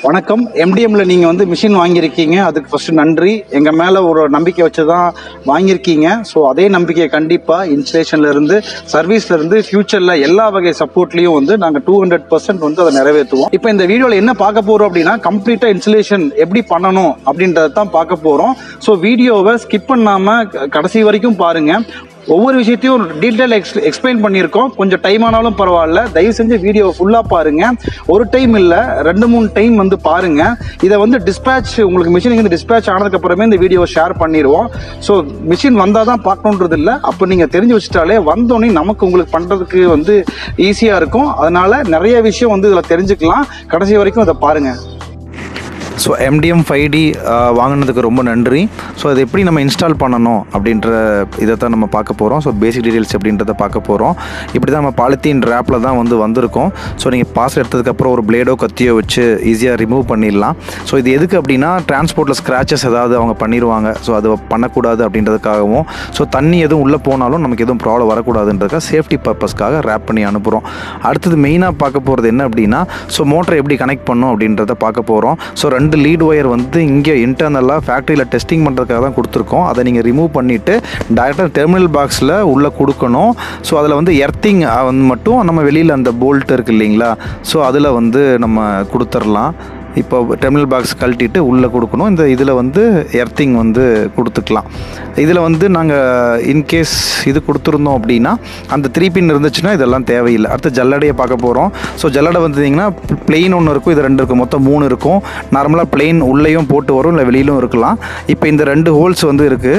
வணக்கம் எம்டிஎம்ல நீங்கள் வந்து மிஷின் வாங்கியிருக்கீங்க அதுக்கு ஃபஸ்ட்டு நன்றி எங்கள் மேலே ஒரு நம்பிக்கை வச்சு தான் வாங்கியிருக்கீங்க ஸோ அதே நம்பிக்கையை கண்டிப்பாக இன்ஸ்டலேஷன்லேருந்து சர்வீஸ்லேருந்து ஃப்யூச்சரில் எல்லா வகை சப்போர்ட்லேயும் வந்து நாங்கள் டூ ஹண்ட்ரட் பர்சன்ட் வந்து அதை நிறைவேற்றுவோம் இப்போ இந்த வீடியோவில் என்ன பார்க்க போகிறோம் அப்படின்னா கம்ப்ளீட்டாக இன்ஸ்டலேஷன் எப்படி பண்ணணும் அப்படின்றத தான் பார்க்க போகிறோம் ஸோ வீடியோவை ஸ்கிப் பண்ணாமல் கடைசி வரைக்கும் பாருங்கள் ஒவ்வொரு விஷயத்தையும் டீட்டெயில் எக்ஸ் எக்ஸ்பிளைன் பண்ணியிருக்கோம் கொஞ்சம் டைம் ஆனாலும் பரவாயில்ல தயவு செஞ்சு வீடியோ ஃபுல்லாக பாருங்கள் ஒரு டைம் இல்லை ரெண்டு மூணு டைம் வந்து பாருங்கள் இதை வந்து டிஸ்பேட்ச் உங்களுக்கு மிஷின் வந்து டிஸ்பேட்ச் ஆனதுக்கப்புறமே இந்த வீடியோவை ஷேர் பண்ணிடுவோம் ஸோ மிஷின் வந்தால் தான் பார்க்கணுன்றது இல்லை அப்போ நீங்கள் தெரிஞ்சு வச்சுட்டாலே வந்தோடனே நமக்கு உங்களுக்கு பண்ணுறதுக்கு வந்து ஈஸியாக இருக்கும் அதனால் நிறைய விஷயம் வந்து இதில் தெரிஞ்சுக்கலாம் கடைசி வரைக்கும் இதை பாருங்கள் ஸோ எம்டிஎம் ஃபைவ் டி வாங்கினதுக்கு ரொம்ப நன்றி ஸோ அது எப்படி நம்ம இன்ஸ்டால் பண்ணணும் அப்படின்ற இதை தான் நம்ம பார்க்க போகிறோம் ஸோ பேசிக் டீடைல்ஸ் எப்படின்றத பார்க்க போகிறோம் இப்படி தான் நம்ம பாலித்தீன் ரேப்பில் தான் வந்து வந்திருக்கோம் ஸோ நீங்கள் பாஸ் எடுத்ததுக்கப்புறம் ஒரு பிளேடோ கத்தியோ வச்சு ஈஸியாக ரிமூவ் பண்ணிடலாம் ஸோ இது எதுக்கு அப்படின்னா டிரான்ஸ்போர்ட்டில் ஸ்க்ராச்சஸ் ஏதாவது அவங்க பண்ணிடுவாங்க ஸோ அது பண்ணக்கூடாது அப்படின்றதுக்காகவும் ஸோ தண்ணி எதுவும் உள்ளே போனாலும் நமக்கு எதுவும் ப்ராப்ளம் வரக்கூடாதுன்றதுக்காக சேஃப்டி பர்பஸ்க்காக ரேப் பண்ணி அனுப்புகிறோம் அடுத்தது மெயினாக பார்க்க போகிறது என்ன அப்படின்னா ஸோ மோட்டரை எப்படி கனெக்ட் பண்ணும் அப்படின்றத பார்க்க போகிறோம் ஸோ ரெண்டு லீட் ஒயர் வந்து இங்கே இன்டர்னலாக ஃபேக்ட்ரியில் டெஸ்டிங் பண்ணுறதுக்காக தான் கொடுத்துருக்கோம் அதை நீங்கள் ரிமூவ் பண்ணிவிட்டு டேரெக்டாக டெர்மினல் பாக்ஸில் உள்ளே கொடுக்கணும் ஸோ அதில் வந்து எர்த்திங் வந்து மட்டும் நம்ம வெளியில் அந்த போல்ட் இருக்குது இல்லைங்களா ஸோ அதில் வந்து நம்ம கொடுத்துர்லாம் இப்போ டெர்மினல் பாக்ஸ் கழட்டிட்டு உள்ளே கொடுக்கணும் இந்த இதில் வந்து எர்த்திங் வந்து கொடுத்துக்கலாம் இதில் வந்து நாங்கள் இன்கேஸ் இது கொடுத்துருந்தோம் அப்படின்னா அந்த த்ரீ பின் இருந்துச்சுன்னா இதெல்லாம் தேவையில்லை அடுத்து ஜல்லடையை பார்க்க போகிறோம் ஸோ ஜல்லடை வந்தீங்கன்னா பிளெயின் ஒன்று இருக்கும் இது ரெண்டு இருக்கும் மொத்தம் மூணு இருக்கும் நார்மலாக பிளெயின் உள்ளேயும் போட்டு வரும் இல்லை வெளியிலும் இருக்கலாம் இப்போ இந்த ரெண்டு ஹோல்ஸ் வந்து இருக்குது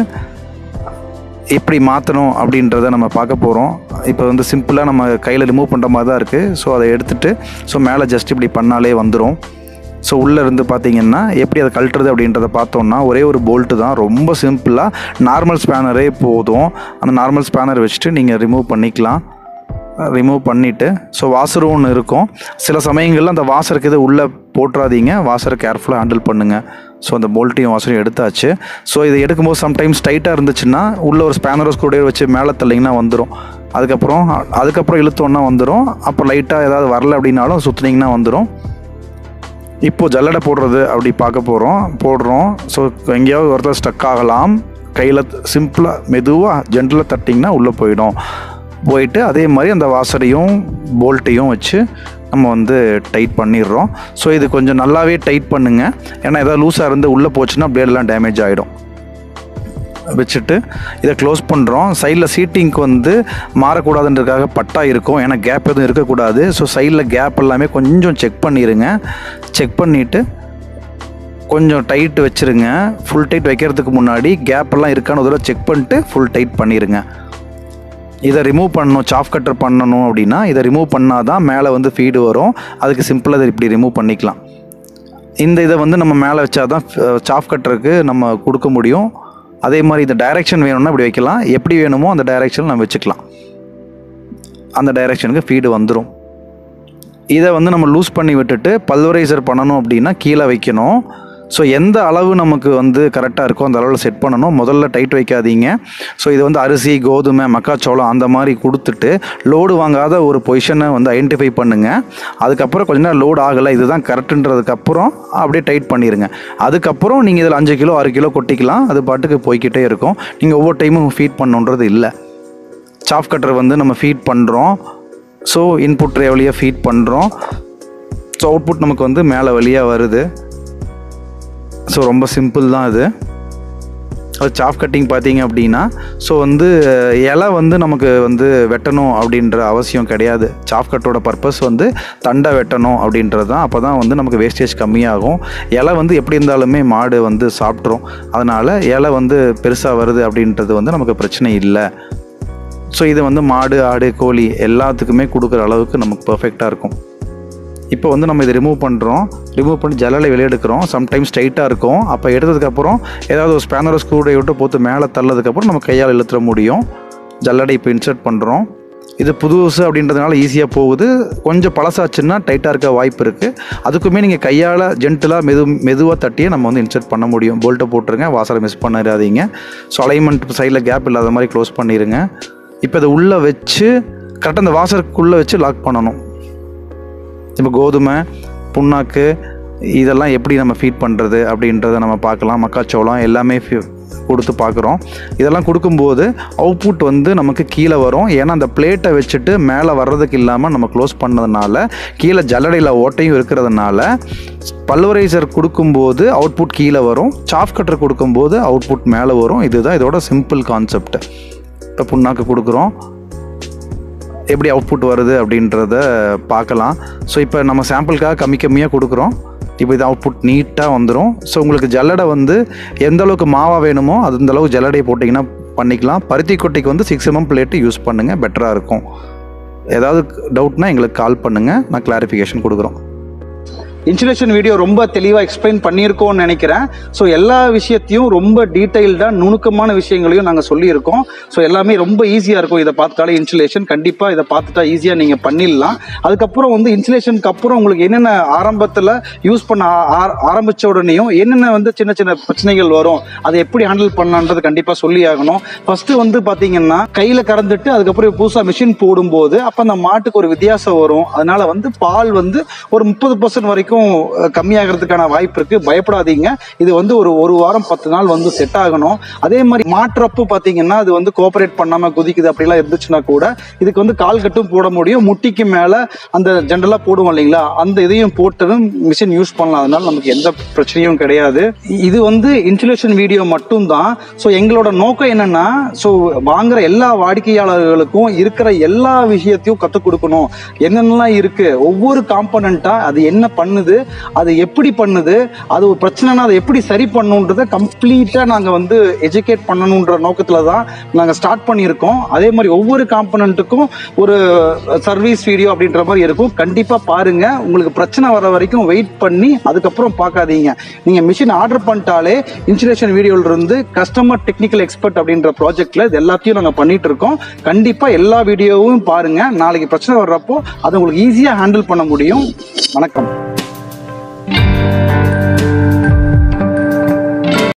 எப்படி மாற்றணும் அப்படின்றத நம்ம பார்க்க போகிறோம் இப்போ வந்து சிம்பிளாக நம்ம கையில் ரிமூவ் பண்ணுற மாதிரி தான் இருக்குது ஸோ அதை எடுத்துகிட்டு ஸோ மேலே ஜஸ்ட் இப்படி பண்ணாலே வந்துடும் ஸோ உள்ளே இருந்து பார்த்தீங்கன்னா எப்படி அதை கழட்டுறது அப்படின்றத பார்த்தோம்னா ஒரே ஒரு போல்ட்டு தான் ரொம்ப சிம்பிளாக நார்மல் ஸ்பேனரே போதும் அந்த நார்மல் ஸ்பேனர் வச்சுட்டு நீங்கள் ரிமூவ் பண்ணிக்கலாம் ரிமூவ் பண்ணிவிட்டு ஸோ வாசரும் ஒன்று இருக்கும் சில சமயங்களில் அந்த வாசருக்கு இது உள்ளே போட்டுறாதீங்க வாசரை கேர்ஃபுல்லாக ஹேண்டில் பண்ணுங்கள் ஸோ அந்த போல்ட்டையும் வாசரையும் எடுத்தாச்சு ஸோ இதை எடுக்கும்போது சம்டைம்ஸ் டைட்டாக இருந்துச்சுன்னா உள்ளே ஒரு ஸ்பேனரோ ஸ்க்ரூ வச்சு மேலே தள்ளிங்கன்னா வந்துடும் அதுக்கப்புறம் அதுக்கப்புறம் இழுத்தோன்னா வந்துடும் அப்புறம் லைட்டாக ஏதாவது வரல அப்படின்னாலும் சுற்றுனீங்கன்னா வந்துடும் இப்போது ஜல்லடை போடுறது அப்படி பார்க்க போகிறோம் போடுறோம் ஸோ எங்கேயாவது ஒருத்தர் ஸ்டக் ஆகலாம் கையில் சிம்பிளாக மெதுவாக ஜென்டலாக தட்டிங்கன்னா உள்ளே போயிடும் போயிட்டு அதே மாதிரி அந்த வாசரையும் போல்ட்டையும் வச்சு நம்ம வந்து டைட் பண்ணிடுறோம் ஸோ இது கொஞ்சம் நல்லாவே டைட் பண்ணுங்கள் ஏன்னா எதாவது லூஸாக இருந்து உள்ளே போச்சுன்னா பிளேடெலாம் டேமேஜ் ஆகிடும் வச்சுட்டு இதை க்ளோஸ் பண்ணுறோம் சைடில் சீட்டிங்க்கு வந்து மாறக்கூடாதுன்றதுக்காக பட்டா இருக்கும் ஏன்னா கேப் எதுவும் இருக்கக்கூடாது ஸோ சைடில் கேப் எல்லாமே கொஞ்சம் செக் பண்ணிடுங்க செக் பண்ணிவிட்டு கொஞ்சம் டைட் வச்சுருங்க ஃபுல் டைட் வைக்கிறதுக்கு முன்னாடி கேப் எல்லாம் இருக்கான்னு ஒரு தடவை செக் பண்ணிட்டு ஃபுல் டைட் பண்ணிடுங்க இதை ரிமூவ் பண்ணணும் சாஃப் கட்டர் பண்ணணும் அப்படின்னா இதை ரிமூவ் பண்ணால் தான் மேலே வந்து ஃபீடு வரும் அதுக்கு சிம்பிளாக இதை இப்படி ரிமூவ் பண்ணிக்கலாம் இந்த இதை வந்து நம்ம மேலே வச்சா தான் சாஃப் கட்டருக்கு நம்ம கொடுக்க முடியும் அதே மாதிரி இந்த டைரெக்ஷன் வேணும்னா இப்படி வைக்கலாம் எப்படி வேணுமோ அந்த டைரெக்ஷன் நம்ம வச்சுக்கலாம் அந்த டைரெக்ஷனுக்கு ஃபீடு வந்துடும் இதை வந்து நம்ம லூஸ் பண்ணி விட்டுட்டு பல்வரைசர் பண்ணணும் அப்படின்னா கீழே வைக்கணும் ஸோ எந்த அளவு நமக்கு வந்து கரெக்டாக இருக்கோ அந்த அளவில் செட் பண்ணணும் முதல்ல டைட் வைக்காதீங்க ஸோ இது வந்து அரிசி கோதுமை மக்காச்சோளம் அந்த மாதிரி கொடுத்துட்டு லோடு வாங்காத ஒரு பொசிஷனை வந்து ஐடென்டிஃபை பண்ணுங்கள் அதுக்கப்புறம் கொஞ்ச நேரம் லோடு ஆகலை இதுதான் கரெக்டுன்றதுக்கப்புறம் அப்படியே டைட் பண்ணிடுங்க அதுக்கப்புறம் நீங்கள் இதில் அஞ்சு கிலோ ஆறு கிலோ கொட்டிக்கலாம் அது பாட்டுக்கு போய்கிட்டே இருக்கும் நீங்கள் ஒவ்வொரு டைமும் ஃபீட் பண்ணுன்றது இல்லை சாஃப் கட்டர் வந்து நம்ம ஃபீட் பண்ணுறோம் ஸோ இன்புட் ட்ரே வழியாக ஃபீட் பண்ணுறோம் ஸோ அவுட்புட் நமக்கு வந்து மேலே வழியாக வருது ஸோ ரொம்ப சிம்பிள் தான் இது அது சாஃப் கட்டிங் பார்த்தீங்க அப்படின்னா ஸோ வந்து இலை வந்து நமக்கு வந்து வெட்டணும் அப்படின்ற அவசியம் கிடையாது சாஃப் கட்டோட பர்பஸ் வந்து தண்டை வெட்டணும் அப்படின்றது தான் அப்போ தான் வந்து நமக்கு வேஸ்டேஜ் கம்மியாகும் இலை வந்து எப்படி இருந்தாலுமே மாடு வந்து சாப்பிட்ரும் அதனால் இலை வந்து பெருசாக வருது அப்படின்றது வந்து நமக்கு பிரச்சனை இல்லை ஸோ இது வந்து மாடு ஆடு கோழி எல்லாத்துக்குமே கொடுக்குற அளவுக்கு நமக்கு பர்ஃபெக்டாக இருக்கும் இப்போ வந்து நம்ம இதை ரிமூவ் பண்ணுறோம் ரிமூவ் பண்ணி ஜல்லலை வெளியெடுக்கிறோம் சம்டைம்ஸ் டைட்டாக இருக்கும் அப்போ எடுத்ததுக்கப்புறம் ஏதாவது ஒரு ஸ்பேனரோ ஸ்க்ரூ விட்டு போட்டு மேலே தள்ளதுக்கப்புறம் நம்ம கையால் இழுத்துற முடியும் ஜல்லடை இப்போ இன்சர்ட் பண்ணுறோம் இது புதுசு அப்படின்றதுனால ஈஸியாக போகுது கொஞ்சம் பழசாச்சுன்னா டைட்டாக இருக்க வாய்ப்பு இருக்குது அதுக்குமே நீங்கள் கையால் ஜென்டலாக மெது மெதுவாக தட்டியே நம்ம வந்து இன்சர்ட் பண்ண முடியும் போல்ட்டை போட்டுருங்க வாசலை மிஸ் பண்ணிடாதீங்க ஸோ அலைன்மெண்ட் சைடில் கேப் இல்லாத மாதிரி க்ளோஸ் பண்ணிடுங்க இப்போ இதை உள்ளே வச்சு கரெக்டாக அந்த வாசருக்குள்ளே வச்சு லாக் பண்ணணும் இப்போ கோதுமை புண்ணாக்கு இதெல்லாம் எப்படி நம்ம ஃபீட் பண்ணுறது அப்படின்றத நம்ம பார்க்கலாம் மக்காச்சோளம் எல்லாமே ஃபி- கொடுத்து பார்க்குறோம் இதெல்லாம் கொடுக்கும்போது அவுட்புட் வந்து நமக்கு கீழே வரும் ஏன்னா அந்த பிளேட்டை வச்சுட்டு மேலே வர்றதுக்கு இல்லாமல் நம்ம க்ளோஸ் பண்ணதுனால கீழே ஜல்லடையில் ஓட்டையும் இருக்கிறதுனால பல்வரைசர் கொடுக்கும்போது அவுட்புட் கீழே வரும் சாஃப் கட்டர் கொடுக்கும்போது அவுட்புட் மேலே வரும் இதுதான் இதோட சிம்பிள் கான்செப்ட் இப்போ புண்ணாக்கு கொடுக்குறோம் எப்படி அவுட்புட் வருது அப்படின்றத பார்க்கலாம் ஸோ இப்போ நம்ம சாம்பிளுக்காக கம்மி கம்மியாக கொடுக்குறோம் இப்போ இது அவுட்புட் நீட்டாக வந்துடும் ஸோ உங்களுக்கு ஜல்லடை வந்து எந்த அளவுக்கு மாவா வேணுமோ அது அந்த அளவுக்கு ஜல்லடையை போட்டிங்கன்னா பண்ணிக்கலாம் பருத்தி கொட்டைக்கு வந்து சிக்ஸ் எம்எம் பிளேட்டு யூஸ் பண்ணுங்கள் பெட்டராக இருக்கும் ஏதாவது டவுட்னா எங்களுக்கு கால் பண்ணுங்கள் நான் கிளாரிஃபிகேஷன் கொடுக்குறோம் இன்சுலேஷன் வீடியோ ரொம்ப தெளிவாக எக்ஸ்பிளைன் பண்ணியிருக்கோம்னு நினைக்கிறேன் ஸோ எல்லா விஷயத்தையும் ரொம்ப டீட்டெயில்டாக நுணுக்கமான விஷயங்களையும் நாங்கள் சொல்லியிருக்கோம் ஸோ எல்லாமே ரொம்ப ஈஸியாக இருக்கும் இதை பார்த்துட்டாலே இன்சுலேஷன் கண்டிப்பாக இதை பார்த்துட்டா ஈஸியாக நீங்கள் பண்ணிடலாம் அதுக்கப்புறம் வந்து இன்சுலேஷனுக்கு அப்புறம் உங்களுக்கு என்னென்ன ஆரம்பத்தில் யூஸ் பண்ண ஆ- ஆ- ஆரம்பிச்ச உடனேயும் என்னென்ன வந்து சின்ன சின்ன பிரச்சனைகள் வரும் அதை எப்படி ஹேண்டில் பண்ணலான்றது கண்டிப்பாக சொல்லி ஆகணும் ஃபஸ்ட்டு வந்து பார்த்தீங்கன்னா கையில் கறந்துட்டு அதுக்கப்புறம் புதுசாக மிஷின் போடும்போது அப்போ அந்த மாட்டுக்கு ஒரு வித்தியாசம் வரும் அதனால வந்து பால் வந்து ஒரு முப்பது பர்சன்ட் வரைக்கும் அஹ், கம்மியாகிறதுக்கான வாய்ப்பு இருக்கு பயப்படாதீங்க இது வந்து ஒரு ஒரு வாரம் பத்து நாள் வந்து செட் ஆகணும் அதே மாதிரி மாற்றப்பு பார்த்தீங்கன்னா அது வந்து கோஆபரேட் பண்ணாம குதிக்குது அப்படிலாம் இருந்துச்சுன்னா கூட இதுக்கு வந்து கால் கட்டும் போட முடியும் முட்டிக்கு மேல அந்த ஜென்ரலா போடுவோம் இல்லைங்களா அந்த இதையும் போட்டதும் மிஷின் யூஸ் பண்ணலாம் அதனால நமக்கு எந்த பிரச்சனையும் கிடையாது இ- இது வந்து இன்சுலேஷன் வீடியோ மட்டும்தான் ஸோ எங்களோட நோக்கம் என்னன்னா ஸோ வாங்குற எல்லா வாடிக்கையாளர்களுக்கும் இருக்கிற எல்லா விஷயத்தையும் கற்றுக் கொடுக்கணும் என்னென்னலாம் இருக்கு ஒவ்வொரு காம்பனண்டா அது என்ன பண்ணுது அது எப்படி பண்ணுது அது ஒரு பிரச்சனைனா அதை எப்படி சரி பண்ணணுன்றத கம்ப்ளீட்டா நாங்க வந்து எஜுகேட் பண்ணணுன்ற நோக்கத்துல தான் நாங்க ஸ்டார்ட் பண்ணியிருக்கோம் அதே மாதிரி ஒவ்வொரு காம்பனண்ட்டுக்கும் ஒரு சர்வீஸ் வீடியோ அப்படின்ற மாதிரி இருக்கும் கண்டிப்பா பாருங்க உங்களுக்கு பிரச்சனை வர வரைக்கும் வெயிட் பண்ணி அதுக்கப்புறம் பார்க்காதீங்க நீங்க மிஷின் ஆர்டர் பண்ணிட்டாலே இன்சுலேஷன் வீடியோல இருந்து கஸ்டமர் டெக்னிக்கல் எக்ஸ்பர்ட் அப்படின்ற ப்ராஜெக்ட்ல இது எல்லாத்தையும் நாங்க பண்ணிட்டு இருக்கோம் கண்டிப்பா எல்லா வீடியோவும் பாருங்க நாளைக்கு பிரச்சனை வர்றப்போ அதை உங்களுக்கு ஈஸியா ஹேண்டில் பண்ண முடியும் வணக்கம்